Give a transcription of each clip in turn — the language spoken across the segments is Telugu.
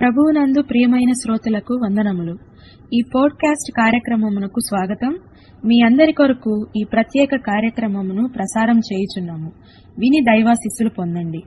ప్రభువునందు ప్రియమైన శ్రోతలకు వందనములు ఈ పోడ్కాస్ట్ కార్యక్రమమునకు స్వాగతం మీ అందరి కొరకు ఈ ప్రత్యేక కార్యక్రమమును ప్రసారం చేయుచున్నాము విని దైవాశిస్సులు పొందండి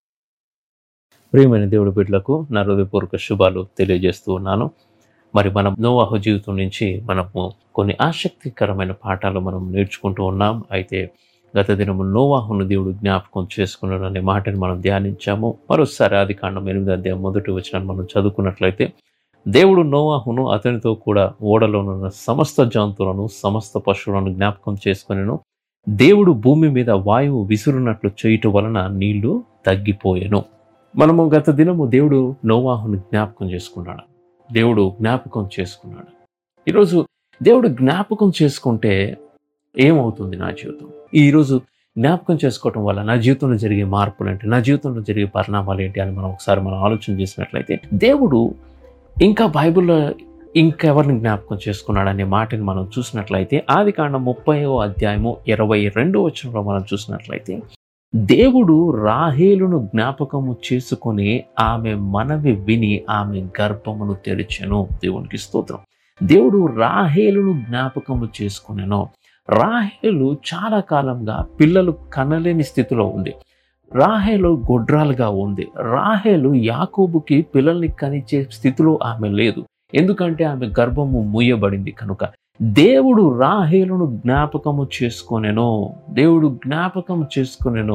ప్రియమైన దేవుడి బిడ్డలకు నా హృదయపూర్వక శుభాలు తెలియజేస్తూ ఉన్నాను మరి మనం నోవాహు జీవితం నుంచి మనము కొన్ని ఆసక్తికరమైన పాఠాలు మనం నేర్చుకుంటూ ఉన్నాం అయితే గత దినము నోవాహును దేవుడు జ్ఞాపకం చేసుకున్నాడు అనే మాటని మనం ధ్యానించాము మరోసారి ఆది కాండం ఎనిమిది అధ్యాయం మొదటి వచ్చిన మనం చదువుకున్నట్లయితే దేవుడు నోవాహును అతనితో కూడా ఓడలోనున్న సమస్త జంతువులను సమస్త పశువులను జ్ఞాపకం చేసుకునేను దేవుడు భూమి మీద వాయువు విసురునట్లు చేయుట వలన నీళ్లు తగ్గిపోయెను మనము గత దినము దేవుడు నోవాహును జ్ఞాపకం చేసుకున్నాడు దేవుడు జ్ఞాపకం చేసుకున్నాడు ఈరోజు దేవుడు జ్ఞాపకం చేసుకుంటే ఏమవుతుంది నా జీవితం ఈరోజు జ్ఞాపకం చేసుకోవటం వల్ల నా జీవితంలో జరిగే మార్పులు ఏంటి నా జీవితంలో జరిగే పరిణామాలు ఏంటి అని మనం ఒకసారి మనం ఆలోచన చేసినట్లయితే దేవుడు ఇంకా బైబిల్లో ఇంకెవరిని జ్ఞాపకం చేసుకున్నాడు అనే మాటని మనం చూసినట్లయితే ఆది కాండం ముప్పైవ అధ్యాయము ఇరవై రెండో వచనంలో మనం చూసినట్లయితే దేవుడు రాహేలును జ్ఞాపకము చేసుకొని ఆమె మనవి విని ఆమె గర్భమును తెరిచెను దేవునికి స్తోత్రం దేవుడు రాహేలును జ్ఞాపకము చేసుకునేను రాహేలు చాలా కాలంగా పిల్లలు కనలేని స్థితిలో ఉంది రాహేలు గొడ్రాలుగా ఉంది రాహేలు యాకోబుకి పిల్లల్ని కనిచే స్థితిలో ఆమె లేదు ఎందుకంటే ఆమె గర్భము మూయబడింది కనుక దేవుడు రాహేలును జ్ఞాపకము చేసుకొనెను దేవుడు జ్ఞాపకం చేసుకొనెను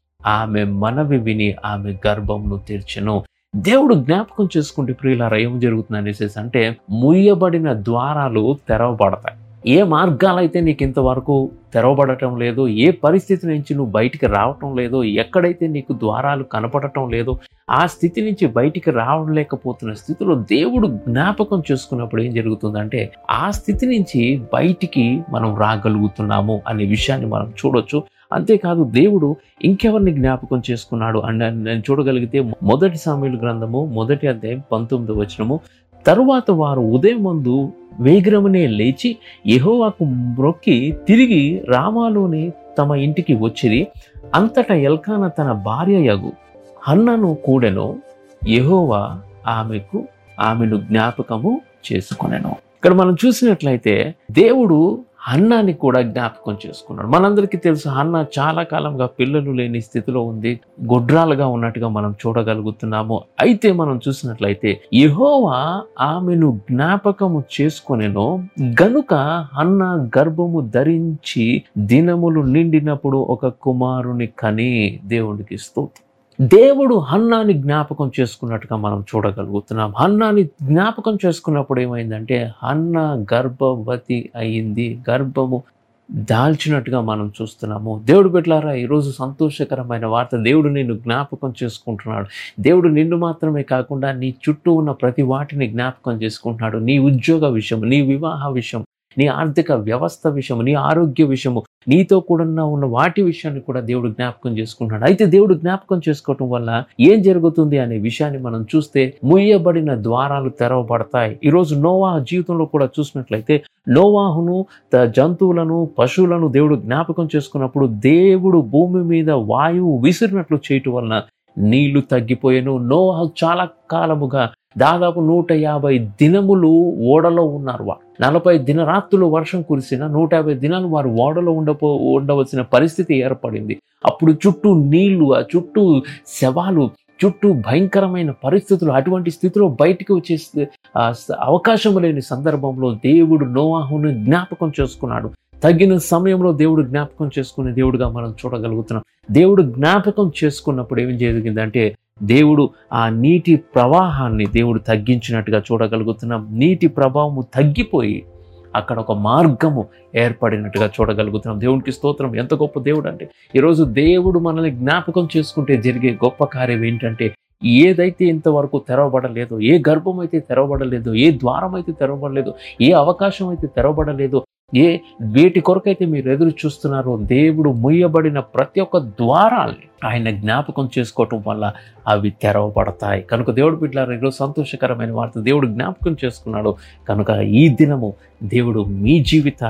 ఆమె మనవి విని ఆమె గర్భమును తెరిచెను దేవుడు జ్ఞాపకం చేసుకుంటే ప్రియులారా ఏం జరుగుతుంది అనేసి అంటే ముయ్యబడిన ద్వారాలు తెరవబడతాయి ఏ మార్గాలైతే నీకు ఇంతవరకు తెరవబడటం లేదో ఏ పరిస్థితి నుంచి నువ్వు బయటికి రావటం లేదో ఎక్కడైతే నీకు ద్వారాలు కనపడటం లేదో ఆ స్థితి నుంచి బయటికి రావలేకపోతున్న స్థితిలో దేవుడు జ్ఞాపకం చేసుకున్నప్పుడు ఏం జరుగుతుందంటే ఆ స్థితి నుంచి బయటికి మనం రాగలుగుతున్నాము అనే విషయాన్ని మనం చూడొచ్చు అంతేకాదు దేవుడు ఇంకెవరిని జ్ఞాపకం చేసుకున్నాడు అని నేను చూడగలిగితే మొదటి సామీల గ్రంథము మొదటి అధ్యాయం పంతొమ్మిది వచనము తరువాత వారు ఉదయం ముందు వేగిరమునే లేచి యెహోవాకు మ్రొక్కి తిరిగి రామాలోని తమ ఇంటికి వచ్చిరి అంతటా ఎల్కాన తన భార్య యగు హన్నను కూడెను యెహోవా ఆమెకు ఆమెను జ్ఞాపకము చేసుకొనెను ఇక్కడ మనం చూసినట్లయితే దేవుడు హన్నాని కూడా జ్ఞాపకం చేసుకున్నాడు మనందరికీ తెలుసు హన్న చాలా కాలంగా పిల్లలు లేని స్థితిలో ఉంది గొడ్రాలుగా ఉన్నట్టుగా మనం చూడగలుగుతున్నాము అయితే మనం చూసినట్లయితే యెహోవా ఆమెను జ్ఞాపకము చేసుకొనెను గనుక హన్న గర్భము ధరించి దినములు నిండినప్పుడు ఒక కుమారుని కని దేవునికి స్తోత్రం దేవుడు హన్నాని జ్ఞాపకం చేసుకున్నట్టుగా మనం చూడగలుగుతున్నాం హన్నాని జ్ఞాపకం చేసుకున్నప్పుడు ఏమైందంటే హన్న గర్భవతి అయింది గర్భము దాల్చినట్టుగా మనం చూస్తున్నాము దేవుడు బిడ్డలారా ఈరోజు సంతోషకరమైన వార్త దేవుడు నిన్ను జ్ఞాపకం చేసుకుంటున్నాడు దేవుడు నిన్ను మాత్రమే కాకుండా నీ చుట్టూ ఉన్న ప్రతి వాటిని జ్ఞాపకం చేసుకుంటున్నాడు నీ ఉద్యోగ విషయం నీ వివాహ విషయం నీ ఆర్థిక వ్యవస్థ విషయము నీ ఆరోగ్య విషయము నీతో కూడా ఉన్న వాటి విషయాన్ని కూడా దేవుడు జ్ఞాపకం చేసుకుంటున్నాడు అయితే దేవుడు జ్ఞాపకం చేసుకోవటం వల్ల ఏం జరుగుతుంది అనే విషయాన్ని మనం చూస్తే ముయ్యబడిన ద్వారాలు తెరవబడతాయి ఈరోజు నోవా జీవితంలో కూడా చూసినట్లయితే నోవాహును త- జంతువులను పశువులను దేవుడు జ్ఞాపకం చేసుకున్నప్పుడు దేవుడు భూమి మీద వాయువు విసిరినట్లు చేయటం వలన నీళ్లు తగ్గిపోయాను నోవాహు చాలా కాలముగా దాదాపు నూట యాభై దినములు ఓడలో ఉన్నారు వారు నలభై దినరాత్రులు వర్షం కురిసిన నూట యాభై దినాలు వారు ఓడలో ఉండపో ఉండవలసిన పరిస్థితి ఏర్పడింది అప్పుడు చుట్టూ నీళ్లు ఆ చుట్టూ శవాలు చుట్టూ భయంకరమైన పరిస్థితులు అటువంటి స్థితిలో బయటికి వచ్చే స్థి- ఆ స- అవకాశం లేని సందర్భంలో దేవుడు నోవాహును జ్ఞాపకం చేసుకున్నాడు తగిన సమయంలో దేవుడు జ్ఞాపకం చేసుకునే దేవుడుగా మనం చూడగలుగుతున్నాం దేవుడు జ్ఞాపకం చేసుకున్నప్పుడు ఏం జరిగిందంటే దేవుడు ఆ నీటి ప్రవాహాన్ని దేవుడు తగ్గించినట్టుగా చూడగలుగుతున్నాం నీటి ప్రభావము తగ్గిపోయి అక్కడ ఒక మార్గము ఏర్పడినట్టుగా చూడగలుగుతున్నాం దేవునికి స్తోత్రం ఎంత గొప్ప దేవుడు అంటే ఈరోజు దేవుడు మనల్ని జ్ఞాపకం చేసుకుంటే జరిగే గొప్ప కార్యం ఏంటంటే ఏదైతే ఇంతవరకు తెరవబడలేదో ఏ గర్భం అయితే తెరవబడలేదో ఏ ద్వారం అయితే తెరవబడలేదో ఏ అవకాశం అయితే తెరవబడలేదో ఏ వేటి కొరకైతే మీరు ఎదురు చూస్తున్నారో దేవుడు ముయ్యబడిన ప్రతి ఒక్క ద్వారాల్ని ఆయన జ్ఞాపకం చేసుకోవటం వల్ల అవి తెరవబడతాయి కనుక దేవుడు బిడ్డలారా ఈరోజు సంతోషకరమైన వార్త దేవుడు జ్ఞాపకం చేసుకున్నాడు కనుక ఈ దినము దేవుడు మీ జీవితాల్లో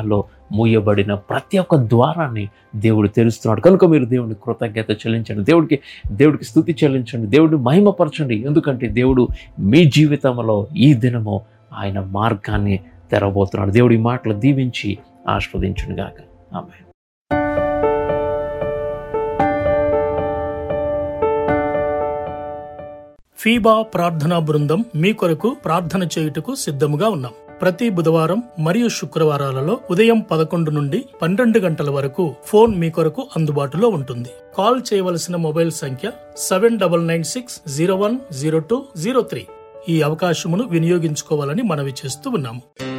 మూయబడిన ప్రతి ఒక్క ద్వారాన్ని దేవుడు తెరుస్తున్నాడు కనుక మీరు దేవుడిని కృతజ్ఞత చెల్లించండి దేవుడికి దేవుడికి స్థుతి చెల్లించండి దేవుడిని మహిమపరచండి ఎందుకంటే దేవుడు మీ జీవితంలో ఈ దినము ఆయన మార్గాన్ని తెరవబోతున్నాడు దేవుడి మాటలు దీవించి ఆస్వాదించునుగాక ఆమె ఫీబా ప్రార్థనా బృందం మీ కొరకు ప్రార్థన చేయుటకు సిద్ధముగా ఉన్నాం ప్రతి బుధవారం మరియు శుక్రవారాలలో ఉదయం పదకొండు నుండి పన్నెండు గంటల వరకు ఫోన్ మీ కొరకు అందుబాటులో ఉంటుంది కాల్ చేయవలసిన మొబైల్ సంఖ్య seven double nine six zero one zero two zero three ఈ అవకాశమును వినియోగించుకోవాలని మనవి చేస్తూ ఉన్నాము